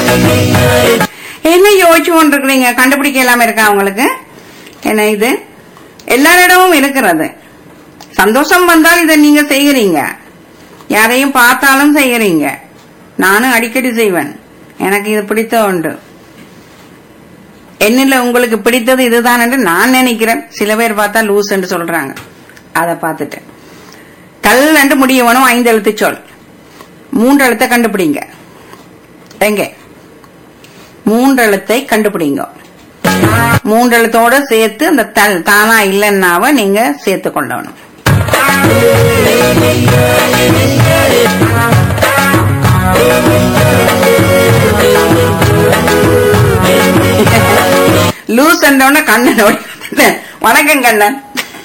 என்ன யோசிச்சு கொண்டிருக்கிறீங்க கண்டுபிடிக்க இல்லாம இருக்கா உங்களுக்கு என்ன இது எல்லாரிடமும் இருக்கிறது சந்தோஷம் வந்தால் இதை நீங்க செய்கிறீங்க யாரையும் பார்த்தாலும் செய்கிறீங்க நானும் அடிக்கடி செய்வேன் எனக்கு இது பிடித்த உண்டு என்னில உங்களுக்கு பிடித்தது இதுதான் என்று நான் நினைக்கிறேன் சில பேர் பார்த்தா லூஸ் என்று சொல்றாங்க அதை பார்த்துட்டு கல் என்று முடியவனும் ஐந்து எழுத்து சொல் மூன்று எழுத்தை கண்டுபிடிங்க எங்க மூன்று எழுத்தை கண்டுபிடிங்க மூன்று எழுத்தோட சேர்த்து அந்த தல் தானா இல்லைன்னாவ நீங்க சேர்த்து கொள்ளணும் லூஸ் என்றோட கண்ணன் ஓடி வந்துட்டேன். வணக்கம் கண்ணன்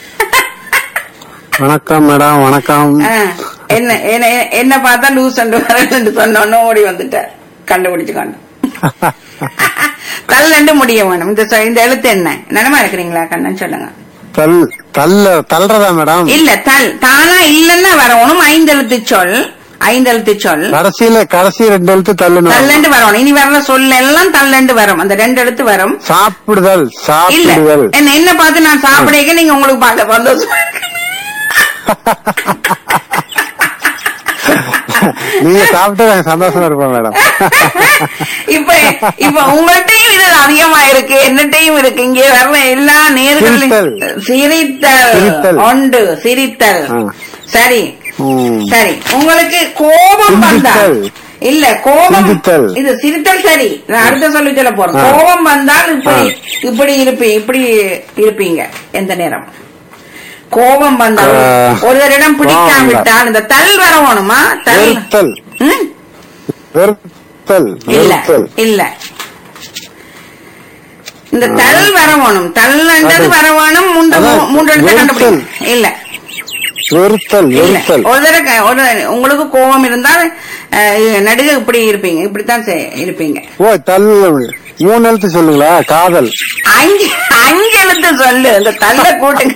வணக்கம் மேடம் வணக்கம் ஆ, என்ன என்ன என்ன பார்த்தா லூஸ் என்று வரேன்னு சொன்னோன்னு ஓடி வந்துட்டார் கண்டுபிடிச்சு கண்டு தள்ளண்டு முடிய வேணும் இந்த சொ- இந்த எழுத்து என்ன நினைமா இருக்கிறீங்களா கண்ணன் சொல்லுங்க தல் தல்ல தல்றதா மேடம் இல்ல தல் தானா இல்லன்னா வரணும் ஐந்து எழுத்து சொல் ஐந்து எழுத்து சொல் கடைசியில கடைசி ரெண்டு எழுத்து தள்ளுணும் தள்ளண்டு வரணும் இனி வர்ற சொல் எல்லாம் தள்ளண்டு வரும் அந்த ரெண்டு எழுத்து வரும் சாப்பிடுதல் இல்ல சாப்பிடுதல் என்ன என்ன பார்த்து நான் சாப்பிடக்க நீங்க உங்களுக்கு பார்க்க சந்தோஷமா இருக்கு. நீங்க சாப்பிட்டு எனக்கு சந்தோஷமா இருப்பேன் மேடம் இப்ப இப்ப உங்கள்கிட்டயும் இது அதிகமா இருக்கு என்னட்டையும் இருக்கு இங்கே வர்ற எல்லா நேர்களும் சிரித்தல். சிரித்தல் சிரித்தல். உண்டு சிரித்தல் ஆ. சரி ம். சரி உங்களுக்கு கோபம் வந்தா சிந்தித்தல். இல்ல கோபம் சிந்தித்தல். இது சிரித்தல் சரி நான் அடுத்த சொல்லி சொல்ல போறேன் ஆ. கோபம் வந்தால் இப்படி ஆ. இப்படி இருப்பீங்க இப்படி இருப்பீங்க எந்த நேரம் கோபம் வந்தால் ஆ. ஒருவரிடம் பிடிக்காவிட்டால் கோபம் இந்த தல் வரணுமா தல் வெறுத்தல் ம்? வெறுத்தல் இல்ல வெறுத்தல் இல்ல இந்த தல் வரவணும் தல்ன்றது அது- வரவணும் மூன்று அதான் மூன்று இடத்தை வெறுத்தல். கண்டுபிடிக்கணும் இல்ல வெறுத்தல் இல்ல வெறுத்தல் ஒரு தடவை க- ஒரு உங்களுக்கு கோபம் இருந்தால் அஹ், நடுக இப்படி இருப்பீங்க இப்படித்தான் செய்- இருப்பீங்க ஓ தல்லு மூணு எழுத்து சொல்லுங்களா காதல் அஞ்சு அஞ்சு எழுத்து சொல்லு இந்த தள்ள கூட்டுங்க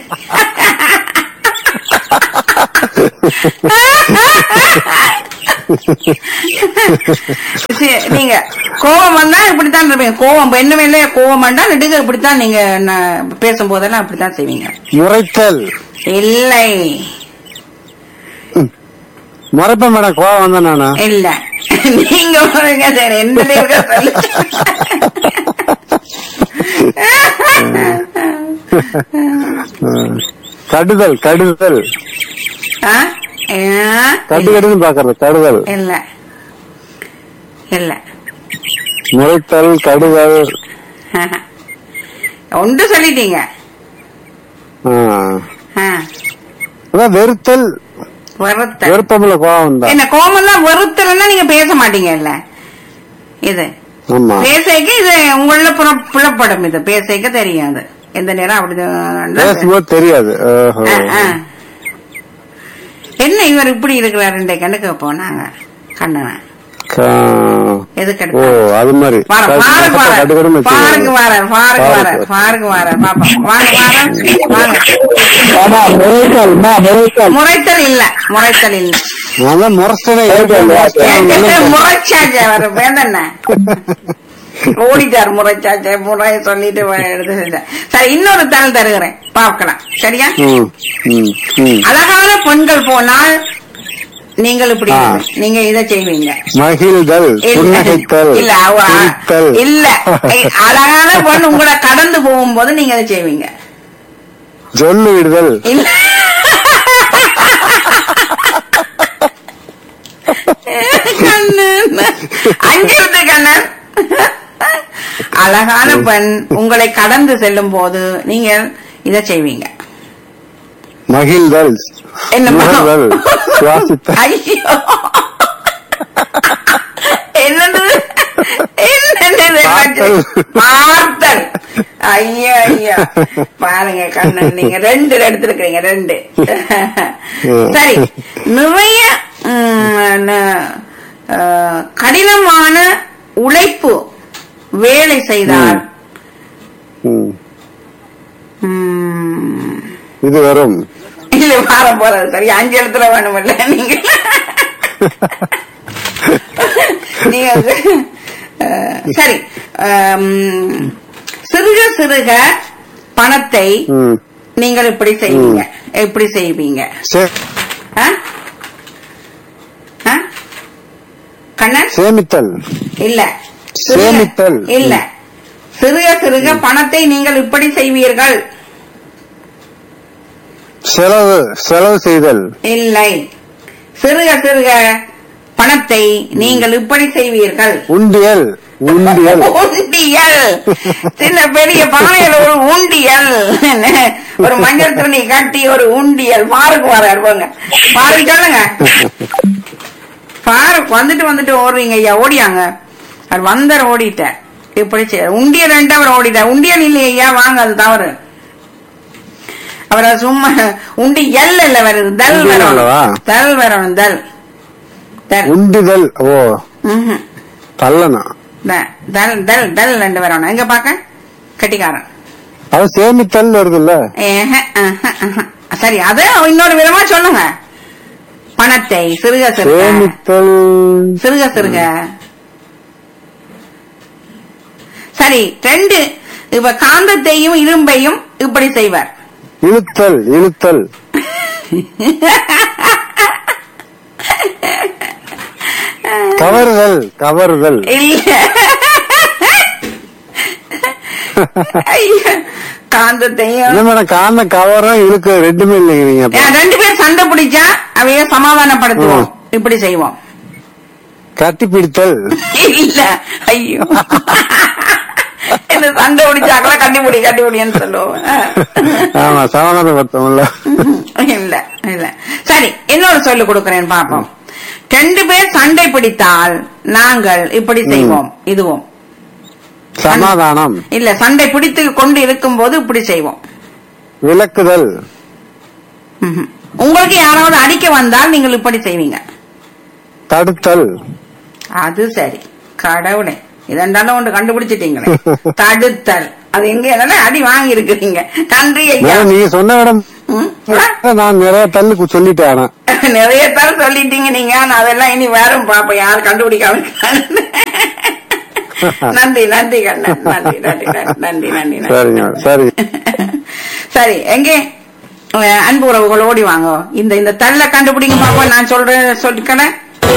சரி, நீங்க கோபம் வந்தா இப்படித்தான் இருப்பீங்க கோபம் என்ன இல்லையா கோபம் வந்தா நெடுக இப்படித்தான் நீங்க ந- பேசும்போதெல்லாம் அப்படித்தான் செய்வீங்க முறைத்தல் இல்லை முறைப்பேன் மேடம் கோவம் வந்தேன் நானு இல்ல நீங்க பாருங்க சரி எந்த இருக்க சொல்லு ம். கடுதல் கடுதல் ஆ? ஆ? கடு கடுன்னு பாக்குறது கடுதல் இல்ல இல்ல முறைத்தல் கடுதல் ஒன்று சொல்லிட்டீங்க ஆ. ஆ. அதான் வெறுத்தல் வெறுத்தல் வெறுப்பமில்ல கோவம் தான் என்ன கோபம் தான் வெறுத்தல்னா நீங்க பேச மாட்டீங்கல்ல இது ஆமா பேசைக்கு இது உங்கள புற- புலப்படும் இது பேசைக்கு தெரியாது எந்த நேரம் அப்படி பேசும்போது தெரியாது ஓஹோ. ஆ, ஆ. என்ன இவர் இப்படி இருக்கிறார் ரெண்டை கண்டுக்க போனாங்க கண்ணன கா- எதுக்கு ஓ எடுத்தாங்க? அது மாதிரி வார- கடு- வாரக்கு வார. கடு கடுன்னு வச்சுக்கோங்க. வாரக்கு வார, வாரக்கு வார, வாரக்கு. வாரக்கு வார. பாப்பா, வாங்க, வாரம், வாங்க. ஆமா, முறைத்தல், மா, முறைத்தல். முறைத்தல் இல்ல முறைத்தல் இல்ல நான் தான் முறைச்சதே முறைச்சாச்சே அவர் வேந்தண்ண ஓடிட்டார் முறைச்சாச்சே முறை சொல்லிட்டு வ- எடுத்து செஞ்சார். சரி இன்னொரு தல் தருகிறேன் பார்க்கலாம் சரியா ம், ம், ம். அழகான பெண்கள் போனால் நீங்கள் இப்படி ஆ. நீங்க இதை செய்வீங்க மகிழ்தல் இல்ல புன்னகைத்தல் இல்ல அவ- சிரித்தல். இல்ல ஐ- அழகான பொண்ணு உங்களை கடந்து போகும்போது நீங்க அதை செய்வீங்க சொல்லு விடுதல் இல்ல கண்ணன் அங்கிருந்து கண்ணன் அழகான பெண் உங்களை கடந்து செல்லும் போது நீங்க இதை செய்வீங்க மகிழ்தல் என்ன முகர்தல் சுவாசித்தல் ஐயோ என்னது என்னது பார்த்தல். பார்த்தல் ஐயோ ஐயோ பாருங்க கண்ணன் நீங்க ரெண்டு எடுத்திருக்கீங்க ரெண்டு சரி நிறைய ம், ந- அஹ், கடினமான உழைப்பு வேலை செய்தால் ம். ம், இது வரும் இல்ல வார போறது சரி அஞ்சு இடத்துல வேணுமில்ல நீங்க நீங்க வந்து, அஹ், சரி ஆம், சிறுக சிறுக பணத்தை ம். நீங்கள் இப்படி செய்வீங்க எப்படி செய்வீங்க சே- ஆ? ஆ? கண்ணன் சேமித்தல் இல்ல சிறுக- சேமித்தல். இல்ல சிறுக சிறுக பணத்தை நீங்கள் இப்படி செய்வீர்கள் செலவு செலவு செய்தல் இல்லை சிறுக சிறுக பணத்தை நீங்கள் இப்படி செய்வீர்கள் உண்டியல் உண்டியல் உண்டியல் சின்ன பெரிய பானையில ஒரு உண்டியல் ஒரு மஞ்சள் துணி கட்டி ஒரு உண்டியல் பாருக்கு வர போங்க பாரு சொல்லுங்க பாருக்கு வந்துட்டு வந்துட்டு ஓடுறீங்க ஐயா ஓடியாங்க அது வந்தர் ஓடிட்டேன் இப்படி செய்ய உண்டியல் ரெண்டு அவர் ஓடிட்டார் உண்டியல் இல்லையா ஐயா வாங்க அது தவறு அவரை சும்மா உண்டி எல் இல்ல வருது தல் உண்டியல் அல்லவா? வரணும் தல் வரணும் தல் தல் உண்டிதல் ஓ ம்ஹும். தள்ளனா த- தல் தல் தல் ரெண்டு வரணும் எங்க பாக்க கட்டிக்காரன் அது சேமித்தல் வருதுல்ல ஏஹ, அஹ, அஹ. சரி அது இன்னொரு விதமா சொல்லுங்க பணத்தை சிறுக சிறுக சேமித்தல் சிறுக சிறுக சரி ரெண்டு இப்ப காந்தத்தையும் இரும்பையும் இப்படி செய்வார் இழுத்தல் இழுத்தல் கவறுதல் கவறுதல் இல்ல ஐயா, காந்தத்தையும் என்ன மேடம் காந்த கவரும் இழுக்க ரெண்டுமே இல்லைங்கிறீங்க அப்ப. ஏன் ரெண்டு பேர் சண்டை பிடிச்சா அவைய சமாதானப்படுத்துவோம் ம். இப்படி செய்வோம் கட்டி பிடித்தல் இல்ல ஐயோ இந்த சண்டை பிடிச்சாக்கல கட்டிப்பிடி கட்டிப்பிடின்னு சொல்லுவோம் ஆமா சமாதானப்படுத்தோம்ல இல்ல இல்ல சரி இன்னொரு சொல்லு கொடுக்கிறேன் பாப்போம் ரெண்டு பேர் சண்டை பிடித்தால் நாங்கள் இப்படி செய்வோம் இதுவும் சமாதானம் இல்ல சண்டை பிடித்து கொண்டு இருக்கும் போது இப்படி செய்வோம் விளக்குதல் ம்ஹும். உங்களுக்கு யாராவது அடிக்க வந்தால் நீங்கள் இப்படி செய்வீங்க தடுத்தல் அது சரி கடவுளே இதெண்டாலும் ஒன்று கண்டுபிடிச்சிட்டீங்களே தடுத்தல் அது எங்க என்னன்னா அடி வாங்கி இருக்கிறீங்க நன்றி ஐயா மேடம் நீங்க சொன்ன இடம் ம்? ஆ? நான் நிறைய தள்ளு கு- சொல்லிட்டேன் ஆனா நிறைய தரம் சொல்லிட்டீங்க நீங்க நான் அதெல்லாம் இனி வேறும் பாப்போம் யாரும் கண்டுபிடிக்காம இருக்கான்னு. நன்றி நன்றி கண்ணன் நன்றி நன்றி நன்றி, நன்றி நன்றி நன்றி சரிங்க சரி சரி எங்கே அஹ், அன்பு உறவுகள் ஓடி வாங்க இந்த இந்த தள்ள கண்டுபிடிங்க பாப்போம் நான் சொல்றேன் சொல்லிக்கிறேன்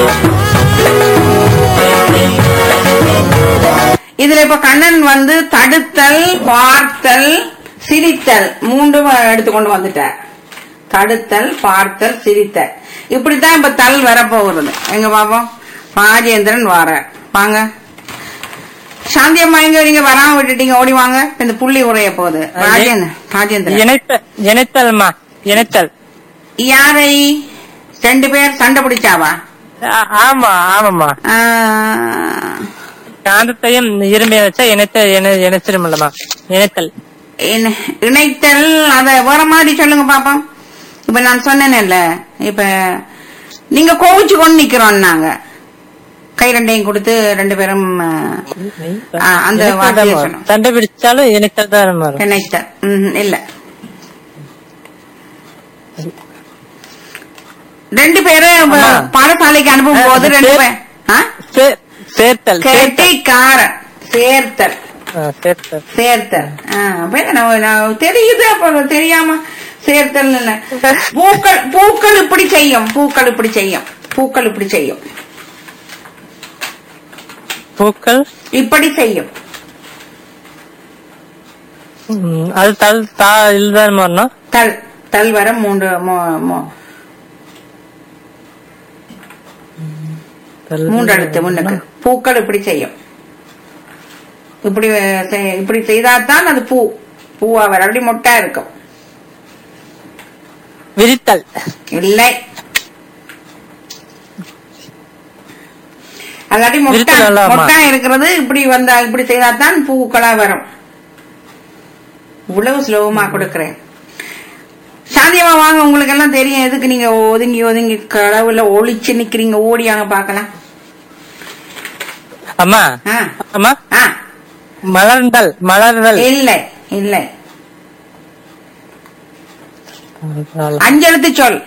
இதுல இப்ப கண்ணன் வந்து தடுத்தல் பார்த்தல் சிரித்தல் மூன்றும் எடுத்துக்கொண்டு வந்துட்டார் தடுத்தல் பார்த்தல் சிரித்தல் இப்படித்தான் இப்ப தல் வரப்போகிறது எங்க பாப்போம் ராஜேந்திரன் வார வாங்க சாந்தி அம்மா எங்க நீங்க வராம விட்டுட்டீங்க ஓடி வாங்க இந்த புள்ளி உரைய போகுது ராஜேந்திரன் ராஜேந்திரன் இணைத்த இணைத்தல்மா இணைத்தல் யாரை ரெண்டு பேர் சண்டை பிடிச்சாவா ஆ- ஆமா ஆமாம்மா ஆ, காந்தத்தையும் இரும்பை வச்சா இணைத்த இணை- இணைச்சிருமில்லம்மா இணைத்தல் இணை- இணைத்தல் அத வேற மாதிரி சொல்லுங்க பாப்போம் இப்ப நான் சொன்னேன்ல இப்ப நீங்க கோவிச்சு கொண்டு நிக்கிறோம் நாங்க கை ரெண்டையும் கொடுத்து ரெண்டு பேரும் ஆ, ஆ, அந்த இணைத்தல் வார்த்தையை தான்மா. சொல்லணும் சண்டை பிடிச்சாலும் இணைத்தல் தான் வரும் இணைத்தல் ம்ஹும், இல்ல ரெண்டு பேரும் ஆமா. பாடசாலைக்கு அனுப்பும் போது ஆ, ரெண்டு சே- பேர் ஆ? சே- சேர்த்தல் சேர்த்தல் கெட்டிக்காரன் சேர்த்தல் ஆ, சேர்த்தல் சேர்த்தல் ஆ, அப்ப நான் நான் தெரியுது அப்ப தெரியாம சேர்த்தல் பூக்கள் பூக்கள் இப்படி செய்யும் பூக்கள் இப்படி செய்யும் பூக்கள் இப்படி செய்யும் பூக்கள் இப்படி செய்யும் ம், அது தல் தா இதுதான் வரணும் தல் தல் வர மூன்று மூ- மூ- தல் மூன்று எழுத்து முன்னுக்கு பூக்கள் இப்படி செய்யும் இப்படி செய்- இப்படி செய்தாதான் அது பூ பூவா வர அப்படி மொட்டா இருக்கும் விரித்தல் இல்லை அல்லாட்டி மொட்டா விரித்தல் அல்லாமா. மொட்டா இருக்கிறது இப்படி வந்தா இப்படி செய்தாதான் பூக்களா வரும் இவ்வளவு சுலபமா கொடுக்கிறேன் சாந்தியமா வாங்க உங்களுக்கு எல்லாம் தெரியும் எதுக்கு நீங்க ஒதுங்கி ஒதுங்கி கடவுள ஒளிச்சு நிக்கிறீங்க ஓடியாங்க பாக்கலாம் அம்மா ஆ அம்மா ஆ மலர்ந்தல் மலர்தல் இல்லை இல்லை அஞ்செழுத்து சொல்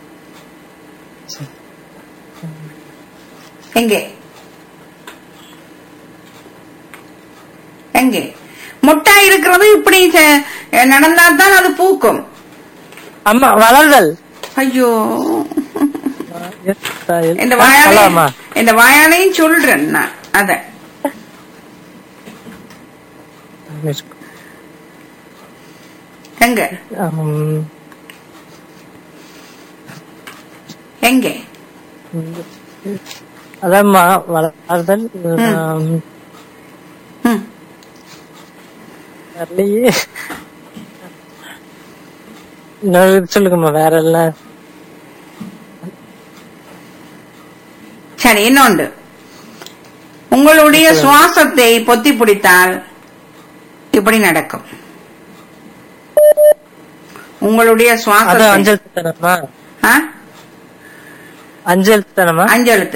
எங்கே எங்கே மொட்டா இருக்கிறது இப்படி நடந்தா தான் அது பூக்கும் அம்மா வளர்தல் ஐயோ இந்த அம்மா வாயாலையும் இந்த வாயாலையும் சொல்றேன் நான் அத எங்க எங்க அதாம்மா வளர்தல் ஆம், ம். வரலையே இன்னொரு இது சொல்லுங்கம்மா வேற எல்லாம் சரி இன்னொன்று உங்களுடைய சுவாசத்தை பொத்தி பிடித்தால் இப்படி நடக்கும் உங்களுடைய அது சுவாசத்தை அஞ்சல் தனமா ஆ? அஞ்சல் தனமா அஞ்செழுத்து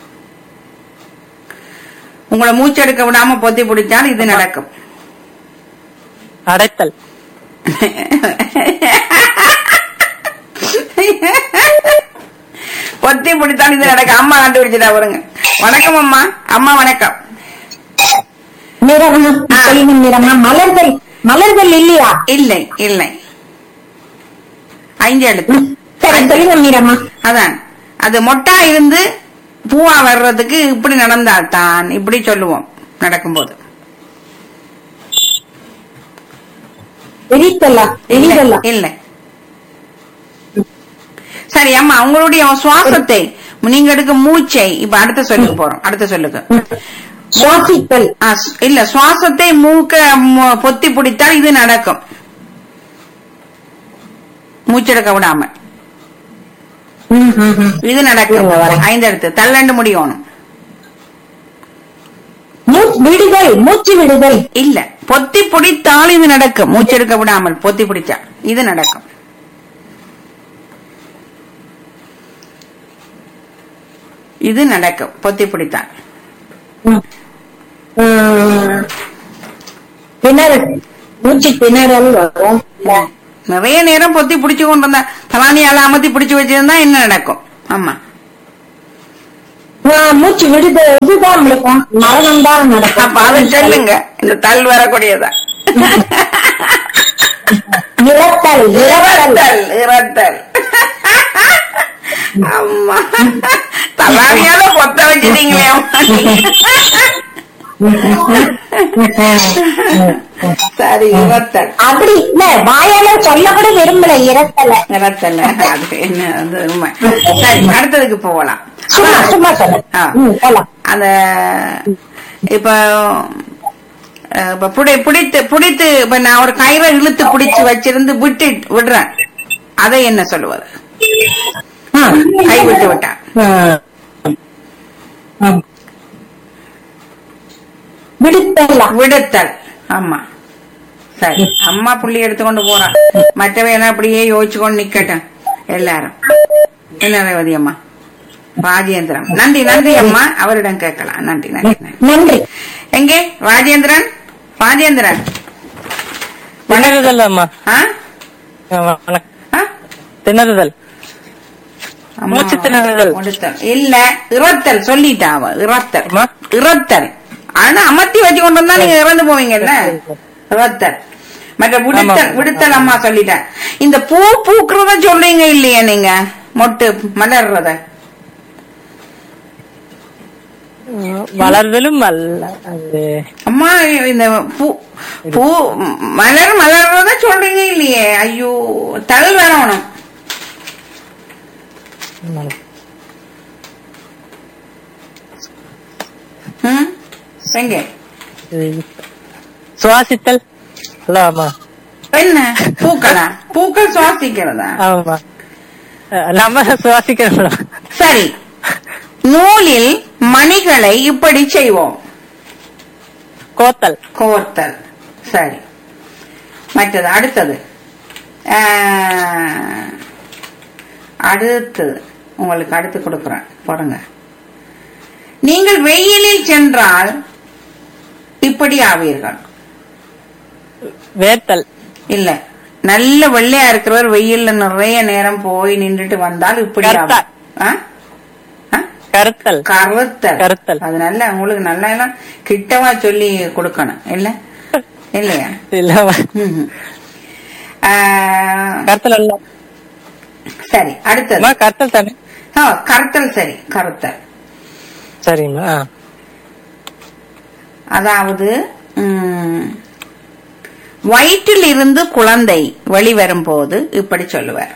உங்களை மூச்செடுக்க விடாம பொத்தி பிடித்தால் இது நடக்கும் அடைத்தல் பொத்தி பிடித்தால் இது நடக்கும் அம்மா கண்டுபிடிச்சிட்டா வருங்க வணக்கம் அம்மா அம்மா வணக்கம் நிறமா ஆ. சொல்லுங்க நிறமா மலர்கள் மலர்கள் இல்லையா இல்லை இல்லை ஐந்து எழுத்து சரி சொல்லுங்க மீரம்மா அதான் அது மொட்டா இருந்து பூவா வர்றதுக்கு இப்படி நடந்தால் தான் இப்படி சொல்லுவோம் நடக்கும்போது எரித்தல்லா எரிதல்லா இல்லை சரி அம்மா உங்களுடைய சுவாசத்தை நீங்க எடுக்க மூச்சை இப்ப அடுத்த சொல்லுக்கு போறோம் அடுத்த சொல்லுக்கு சுவாசித்தல் ஆ, ஸ்- இல்ல சுவாசத்தை மூக்க மு- பொத்தி பிடித்தால் இது நடக்கும் மூச்செடுக்க விடாம ம், ம், ம். இது நடக்கும் இருங்க, வரேன். ஐந்து எடுத்து தள்ளண்டு முடியணும் மூச்சு விடுதல் மூச்சு விடுதல் இல்ல பொத்தி பிடித்தால் இது நடக்கும் மூச்செடுக்க விடாமல் பொத்தி பிடிச்சா இது நடக்கும் இது நடக்கும் பொத்தி பிடித்தால் ம். ம். திணறல் மூச்சு திணறல் வரும் நிறைய நேரம் பொத்தி பிடிச்சு கொண்டு வந்தா தலானியால அமர்த்தி பிடிச்சு வச்சிருந்தா என்ன நடக்கும் ஆமா ஆ, மூச்சு விடுதல் இதுதான் நடக்கும் மரணம் தான் அப்ப அதை நடக்கும் சொல்லுங்க இந்த தல் வரக்கூடியதா இறத்தல் இறத்தல் இறத்தல் இறத்தல் அம்மா தலானியால பொத்த வச்சிட்டீங்களே அம்மா நீங்க. சரி இறத்தல் அப்படி இல்ல வாயால சொல்ல கூட விரும்பல இறத்தல இறத்தல் அது என்ன அது உண்மை சரி அடுத்ததுக்கு போகலாம் சும்மா சும்மா சொல்ல ஆ. ம், போலாம் அந்த இப்ப அஹ், இப்ப புடி- பிடித்து பிடித்து இப்ப நான் ஒரு கயிறை இழுத்து பிடிச்சு வச்சிருந்து விட்டு விடுறேன் அதை என்ன சொல்லுவது ஆ. கை விட்டு விட்டா ம். ம். விடுத்தலா விடுத்தல் ஆமா சரி அம்மா புள்ளி எடுத்துக்கொண்டு போறான் மற்றவை எல்லாம் அப்படியே யோசிச்சு கொண்டு நிக்கட்டும் எல்லாரும் என்ன ரேவதி அம்மா ராஜேந்திரன் நன்றி நன்றி அம்மா அவரிடம் கேட்கலாம் நன்றி நன்றி நன்றி. நன்றி எங்கே ராஜேந்திரன் ராஜேந்திரன் திணறுதல் அம்மா ஆ? ஆ, வணக்கம் ஆ? திணறுதல் அம்மா. மூச்சு திணறுதல். முடித்தல். இல்ல இறத்தல் சொல்லிட்டா அவ இறத்தல் அம்மா? இறத்தல் ஆனா அமர்த்தி வச்சு கொண்டு வந்தா நீங்க இறந்து போவீங்கல்ல இறத்தல் மற்ற விடுத்தல் ஆமா. விடுத்தல் அம்மா சொல்லிட்டேன் இந்த பூ பூக்குறத சொல்றீங்க இல்லையா நீங்க மொட்டு மலர்றத வளர்தலும் அல்ல அது அம்மா இந்த பூ பூ மலர் மலர்றத சொல்றீங்க இல்லையே ஐயோ தல் வரணும் ம் எங்க இது சுவாசித்தல் அல்ல ஆமா என்ன பூக்களா பூக்கள் சுவாசிக்கிறதா ஆமா அஹ், நம்ம சுவாசிக்கிறோம் சரி நூலில் மணிகளை இப்படி செய்வோம் கோத்தல் கோர்த்தல் சரி மற்றது அடுத்தது ஆஹ், அடுத்தது உங்களுக்கு அடுத்து கொடுக்குறேன் பாருங்க நீங்கள் வெயிலில் சென்றால் இப்படி ஆவீர்கள் வேர்த்தல் இல்ல நல்ல வெள்ளையா இருக்கிறவர் வெயில்ல நிறைய நேரம் போய் நின்றுட்டு வந்தால் இப்படி ஆகும். கருத்தா. ஆ? ஆ? கருத்தல் கருத்தல் கருத்தல். அது நல்ல உங்களுக்கு நல்லா எல்லாம் கிட்டவா சொல்லி கொடுக்கணும் இல்ல இல்லையா இல்லம்மா ம்ஹும். ஆ, கருத்தல் அல்ல சரி அடுத்தது அம்மா கருத்தல் தானே ஆ, கருத்தல் சரி கருத்தல் சரிம்மா ஆ. அதாவது ம், வயிற்றில் இருந்து குழந்தை வெளிவரும் போது இப்படி சொல்லுவார்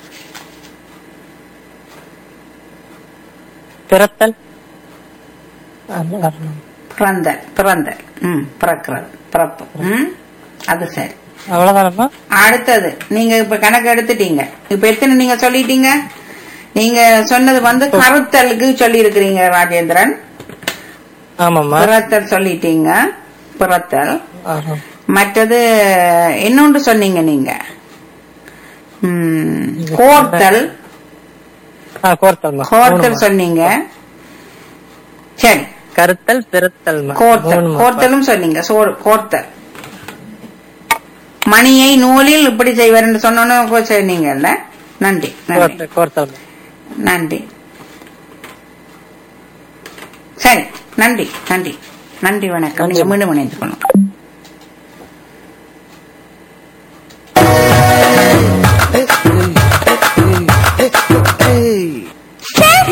பிறத்தல் ஆமா, வரணும். பிறந்தல் பிறந்தல் ம் பிறக்கிறது பிறப்பு ம் அது சரி அவ்வளவுதானம்மா அடுத்தது நீங்க இப்ப கணக்கு எடுத்துட்டீங்க இப்ப எத்தனை நீங்க சொல்லிட்டீங்க நீங்க சொன்னது வந்து கருத்தலுக்கு சொல்லி இருக்கிறீங்க ராஜேந்திரன் ஆமாம்மா பிறத்தல் சொல்லிட்டீங்க பிறத்தல் ஆமா. மற்றது இன்னொன்று சொன்னீங்க நீங்க ம், கோர்த்தல் ஆ கோர்த்தல்மா கோர்த்தல் மூணுமா. சொன்னீங்க சரி கருத்தல் பிறத்தல்மா கோர்த்தல் மூணுமா. கோர்த்தலும் சொன்னீங்க சோறு கோர்த்தல் மணியை நூலில் இப்படி செய்வார்னு சொன்னோன்னு சொன்னீங்கல்ல நன்றி நன்றி கோர்த்தல் கோர்த்தல் நன்றி சரி நன்றி நன்றி நன்றி வணக்கம் நீங்க மீண்டும் இணைந்து கொள்ளுங்க